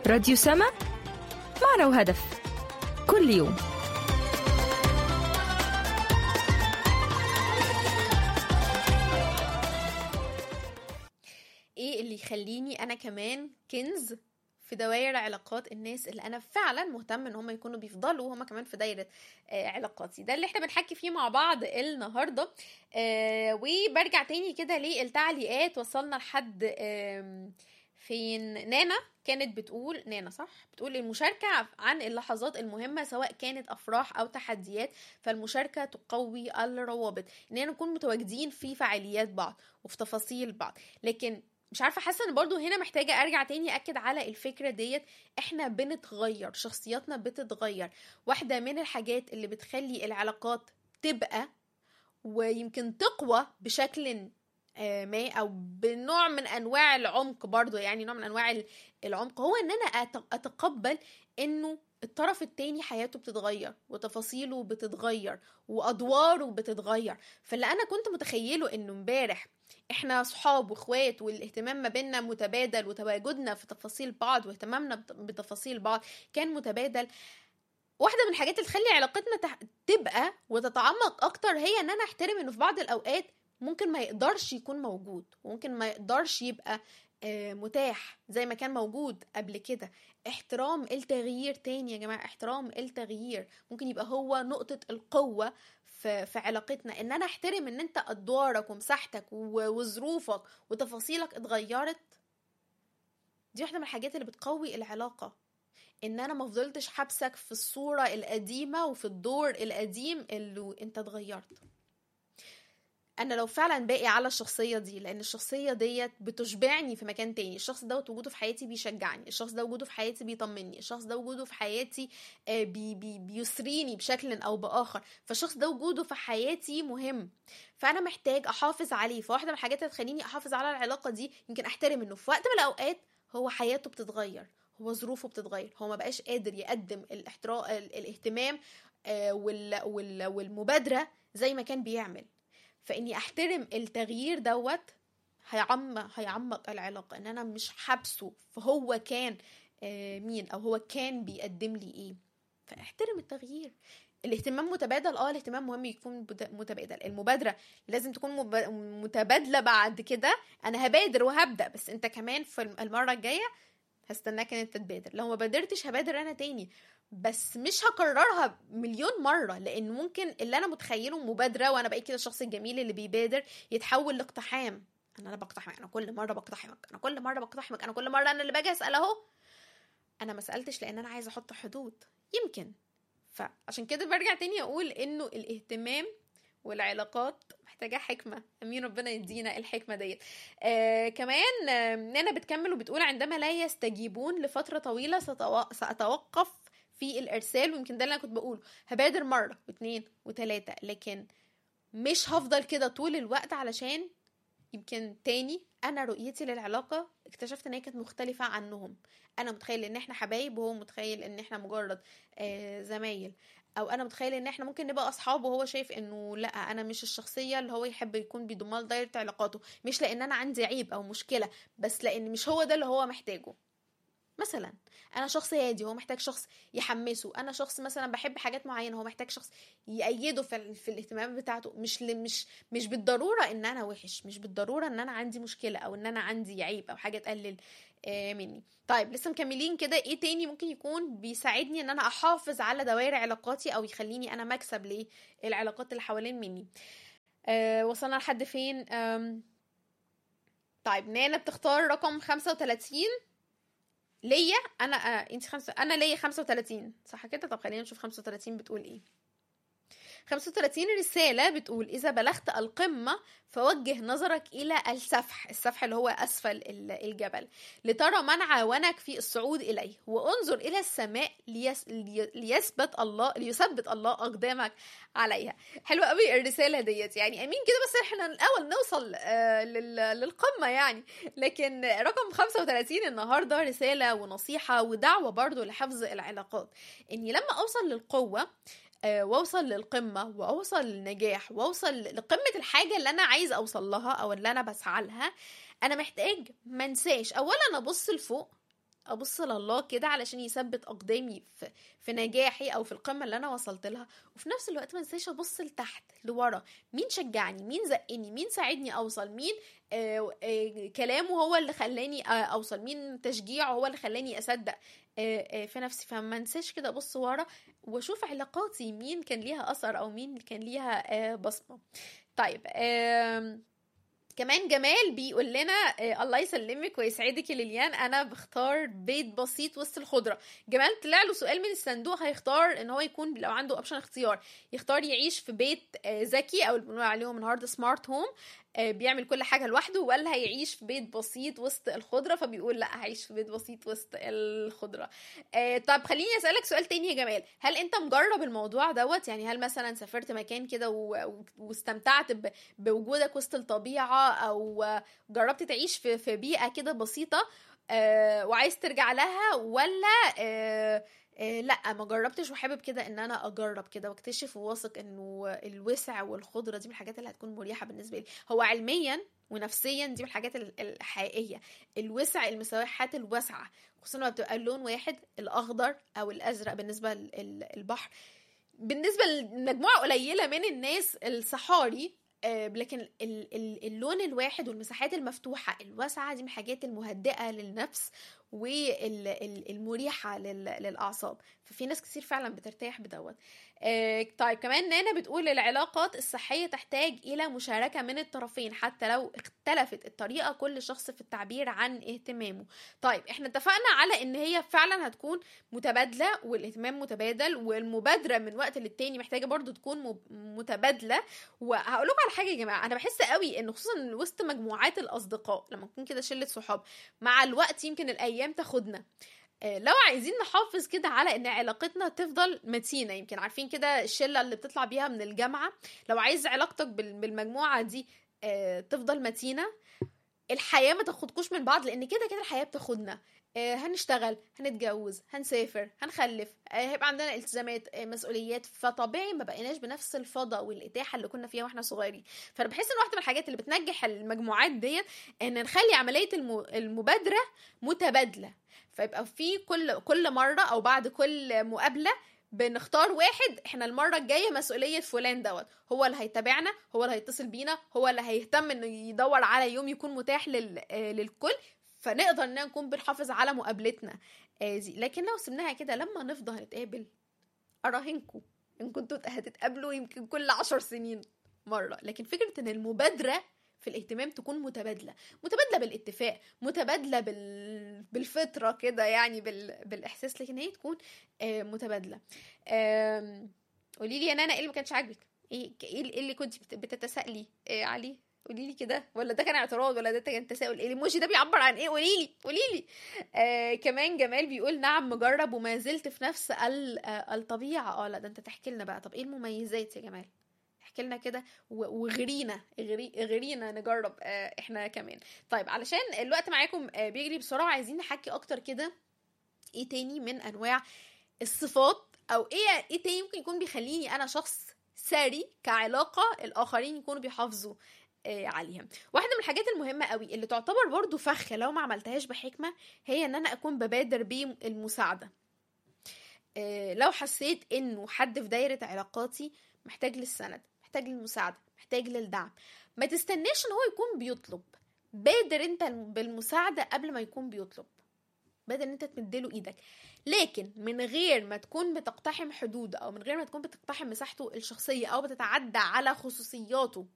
راديو سما معنا وهدف كل يوم ايه اللي يخليني انا كمان كنز في دوائر علاقات الناس اللي انا فعلا مهتم ان هم يكونوا بيفضلوا هم كمان في دايره آه علاقاتي ده اللي احنا بنحكي فيه مع بعض النهارده آه وبرجع تاني كده للتعليقات وصلنا لحد آه فين نانا كانت بتقول نانا صح بتقول المشاركة عن اللحظات المهمة سواء كانت أفراح أو تحديات فالمشاركة تقوي الروابط إننا نكون متواجدين في فعاليات بعض وفي تفاصيل بعض لكن مش عارفه حاسه ان برضو هنا محتاجه ارجع تاني اكد على الفكره ديت احنا بنتغير شخصياتنا بتتغير واحده من الحاجات اللي بتخلي العلاقات تبقى ويمكن تقوى بشكل ما او بنوع من انواع العمق برضو يعني نوع من انواع العمق هو ان انا اتقبل انه الطرف التاني حياته بتتغير وتفاصيله بتتغير وادواره بتتغير فاللي انا كنت متخيله انه امبارح احنا صحاب واخوات والاهتمام ما بيننا متبادل وتواجدنا في تفاصيل بعض واهتمامنا بتفاصيل بعض كان متبادل واحدة من الحاجات اللي تخلي علاقتنا تبقى وتتعمق اكتر هي ان انا احترم انه في بعض الاوقات ممكن ما يقدرش يكون موجود وممكن ما يقدرش يبقى متاح زي ما كان موجود قبل كده احترام التغيير تاني يا جماعة احترام التغيير ممكن يبقى هو نقطة القوة في, في علاقتنا ان انا احترم ان انت ادوارك ومساحتك وظروفك وتفاصيلك اتغيرت دي واحدة من الحاجات اللي بتقوي العلاقة ان انا ما فضلتش حبسك في الصورة القديمة وفي الدور القديم اللي انت اتغيرت انا لو فعلا باقي على الشخصيه دي لان الشخصيه ديت بتشبعني في مكان تاني الشخص ده وجوده في حياتي بيشجعني الشخص ده وجوده في حياتي بيطمني الشخص ده وجوده في حياتي بي بي بيسريني بشكل او باخر فالشخص ده وجوده في حياتي مهم فانا محتاج احافظ عليه فواحده من الحاجات اللي تخليني احافظ على العلاقه دي يمكن احترم انه في وقت من الاوقات هو حياته بتتغير هو ظروفه بتتغير هو ما بقاش قادر يقدم الاحترام الاهتمام وال وال والمبادره زي ما كان بيعمل فاني احترم التغيير دوت هيعمق هيعمق العلاقه ان انا مش حابسه فهو كان آه مين او هو كان بيقدم لي ايه فاحترم التغيير الاهتمام متبادل اه الاهتمام مهم يكون متبادل المبادره لازم تكون متبادله بعد كده انا هبادر وهبدا بس انت كمان في المره الجايه هستناك ان انت تبادر لو ما بادرتش هبادر انا تاني بس مش هكررها مليون مرة لأن ممكن اللي أنا متخيله مبادرة وأنا بقيت كده الشخص الجميل اللي بيبادر يتحول لاقتحام أنا أنا بقتحم أنا كل مرة بقتحمك أنا كل مرة بقتحمك أنا كل مرة أنا اللي باجي أسأل أهو أنا ما سألتش لأن أنا عايزة أحط حدود يمكن فعشان كده برجع تاني أقول إنه الاهتمام والعلاقات محتاجه حكمه امين ربنا يدينا الحكمه ديت آه كمان آه نانا بتكمل وبتقول عندما لا يستجيبون لفتره طويله ستو... ساتوقف في الارسال ويمكن ده اللي انا كنت بقوله هبادر مره واثنين وثلاثه لكن مش هفضل كده طول الوقت علشان يمكن تاني انا رؤيتي للعلاقه اكتشفت ان هي كانت مختلفه عنهم انا متخيل ان احنا حبايب وهو متخيل ان احنا مجرد آه زمايل او انا متخيل ان احنا ممكن نبقى اصحاب وهو شايف انه لا انا مش الشخصيه اللي هو يحب يكون بيضمها لدايره علاقاته مش لان انا عندي عيب او مشكله بس لان مش هو ده اللي هو محتاجه مثلا انا شخص هادي هو محتاج شخص يحمسه انا شخص مثلا بحب حاجات معينه هو محتاج شخص يأيده في, في الاهتمام بتاعته مش مش مش بالضروره ان انا وحش مش بالضروره ان انا عندي مشكله او ان انا عندي عيب او حاجه تقلل مني طيب لسه مكملين كده ايه تاني ممكن يكون بيساعدني ان انا احافظ على دوائر علاقاتي او يخليني انا مكسب للعلاقات اللي حوالين مني أه وصلنا لحد فين طيب نانا بتختار رقم 35 ليا انا آه انت خمسة انا ليا 35 صح كده طب خلينا نشوف 35 بتقول ايه 35 رسالة بتقول إذا بلغت القمة فوجه نظرك إلى السفح السفح اللي هو أسفل الجبل لترى من عاونك في الصعود إليه وانظر إلى السماء ليس ليثبت الله ليثبت الله أقدامك عليها حلوة قوي الرسالة ديت يعني أمين كده بس إحنا الأول نوصل آه للقمة يعني لكن رقم 35 النهاردة رسالة ونصيحة ودعوة برضو لحفظ العلاقات إني لما أوصل للقوة واوصل للقمه واوصل للنجاح واوصل لقمه الحاجه اللي انا عايز اوصل لها او اللي انا بسعى لها انا محتاج ما انساش اولا ابص لفوق ابص لله كده علشان يثبت اقدامي في في نجاحي او في القمه اللي انا وصلت لها وفي نفس الوقت ما انساش ابص لتحت لورا مين شجعني مين زقني مين ساعدني اوصل مين آه آه كلامه هو اللي خلاني آه اوصل مين تشجيعه هو اللي خلاني اصدق آه آه في نفسي فما انساش كده ابص ورا واشوف علاقاتي مين كان ليها اثر او مين كان ليها آه بصمه طيب آه كمان جمال بيقول لنا آه الله يسلمك ويسعدك يا ليليان انا بختار بيت بسيط وسط الخضره جمال طلع له سؤال من الصندوق هيختار ان هو يكون لو عنده اوبشن اختيار يختار يعيش في بيت آه ذكي او اللي بنقول عليهم النهارده سمارت هوم آه بيعمل كل حاجه لوحده ولا هيعيش في بيت بسيط وسط الخضره فبيقول لا هعيش في بيت بسيط وسط الخضره آه طب خليني اسالك سؤال تاني يا جمال هل انت مجرب الموضوع دوت يعني هل مثلا سافرت مكان كده و... واستمتعت ب... بوجودك وسط الطبيعه او جربت تعيش في, في بيئه كده بسيطه آه وعايز ترجع لها ولا آه آه لا ما جربتش وحابب كده ان انا اجرب كده واكتشف وواثق انه الوسع والخضره دي من الحاجات اللي هتكون مريحه بالنسبه لي هو علميا ونفسيا دي من الحاجات الحقيقيه الوسع المساحات الواسعه خصوصا لما بتبقى اللون واحد الاخضر او الازرق بالنسبه للبحر بالنسبه لمجموعه قليله من الناس الصحاري لكن اللون الواحد والمساحات المفتوحة الواسعة دي من الحاجات المهدئة للنفس والمريحة للأعصاب ففي ناس كتير فعلا بترتاح بدوت طيب كمان نانا بتقول العلاقات الصحية تحتاج إلى مشاركة من الطرفين حتى لو اختلفت الطريقة كل شخص في التعبير عن اهتمامه طيب احنا اتفقنا على ان هي فعلا هتكون متبادلة والاهتمام متبادل والمبادرة من وقت للتاني محتاجة برضو تكون متبادلة وهقول لكم على حاجة يا جماعة انا بحس قوي ان خصوصا وسط مجموعات الاصدقاء لما نكون كده شلة صحاب مع الوقت يمكن الايام تاخدنا لو عايزين نحافظ كده على ان علاقتنا تفضل متينه يمكن عارفين كده الشله اللي بتطلع بيها من الجامعه لو عايز علاقتك بالمجموعه دي تفضل متينه الحياه ما تاخدكوش من بعض لان كده كده الحياه بتاخدنا هنشتغل هنتجوز هنسافر هنخلف هيبقى عندنا التزامات مسؤوليات فطبيعي ما بقيناش بنفس الفضاء والاتاحه اللي كنا فيها واحنا صغيرين فانا بحس ان واحده من الحاجات اللي بتنجح المجموعات ديت ان نخلي عمليه المبادره متبادله فيبقى في كل كل مره او بعد كل مقابله بنختار واحد احنا المره الجايه مسؤوليه فلان دوت هو اللي هيتابعنا هو اللي هيتصل بينا هو اللي هيهتم انه يدور على يوم يكون متاح لل... للكل فنقدر ان نكون بنحافظ على مقابلتنا دي لكن لو سبناها كده لما نفضى هنتقابل اراهنكم ان كنتوا هتتقابلوا يمكن كل عشر سنين مره لكن فكره ان المبادره في الاهتمام تكون متبادلة متبادلة بالاتفاق متبادلة بال... بالفطرة كده يعني بال... بالإحساس لكن هي تكون آه متبادلة آه قولي لي يا نانا ايه اللي ما كانش عاجبك ايه ايه اللي كنت بتتسائلي إيه عليه قولي لي كده ولا ده كان اعتراض ولا ده كان تساؤل ايه الايموجي ده بيعبر عن ايه قولي لي قولي لي آه كمان جمال بيقول نعم مجرب وما زلت في نفس الطبيعه اه لا ده انت تحكي لنا بقى طب ايه المميزات يا جمال احكي لنا كده وغرينا غرينا نجرب احنا كمان طيب علشان الوقت معاكم بيجري بسرعه عايزين نحكي اكتر كده ايه تاني من انواع الصفات او ايه ايه تاني ممكن يكون بيخليني انا شخص ساري كعلاقه الاخرين يكونوا بيحافظوا عليها واحده من الحاجات المهمه قوي اللي تعتبر برضو فخ لو ما عملتهاش بحكمه هي ان انا اكون ببادر بالمساعده لو حسيت انه حد في دايره علاقاتي محتاج للسند محتاج للمساعدة محتاج للدعم ما تستناش ان هو يكون بيطلب بادر انت بالمساعدة قبل ما يكون بيطلب بادر ان انت تمدله ايدك لكن من غير ما تكون بتقتحم حدود او من غير ما تكون بتقتحم مساحته الشخصية او بتتعدى على خصوصياته